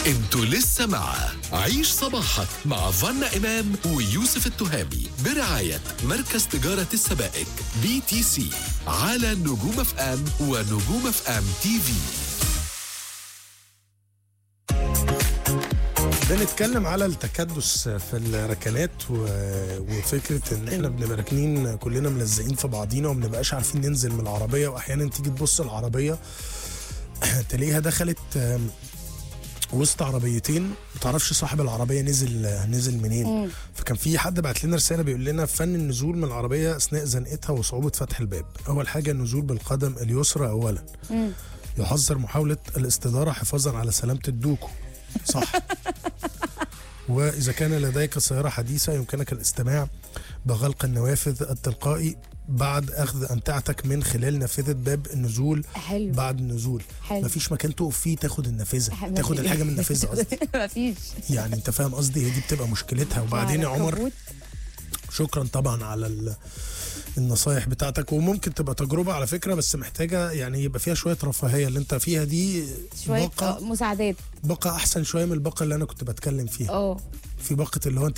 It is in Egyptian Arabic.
انتوا لسه مع عيش صباحك مع فنا إمام ويوسف التهامي برعاية مركز تجارة السبائك بي تي سي على نجوم اف ام ونجوم اف ام تي في بنتكلم على التكدس في الركنات و... وفكره ان احنا بنبقى راكنين كلنا ملزقين في بعضينا وما بنبقاش عارفين ننزل من العربيه واحيانا تيجي تبص العربيه تلاقيها دخلت آم، وسط عربيتين ما تعرفش صاحب العربيه نزل نزل منين فكان في حد بعت لنا رساله بيقول لنا فن النزول من العربيه اثناء زنقتها وصعوبه فتح الباب اول حاجه النزول بالقدم اليسرى اولا يحذر محاوله الاستداره حفاظا على سلامه الدوكو صح وإذا كان لديك سيارة حديثة يمكنك الاستماع بغلق النوافذ التلقائي بعد أخذ أمتعتك من خلال نافذة باب النزول حلو. بعد النزول حلو. مفيش مكان تقف فيه تاخد النافذة ح- تاخد مفيش. الحاجة من النافذة قصدي مفيش يعني أنت فاهم قصدي هي دي بتبقى مشكلتها وبعدين يا على عمر الكبوت. شكرا طبعا على ال- النصايح بتاعتك وممكن تبقى تجربة على فكرة بس محتاجة يعني يبقى فيها شوية رفاهية اللي انت فيها دي شويه باقة آه، مساعدات باقة أحسن شوية من الباقة اللي أنا كنت بتكلم فيها اه في باقة اللي هو انت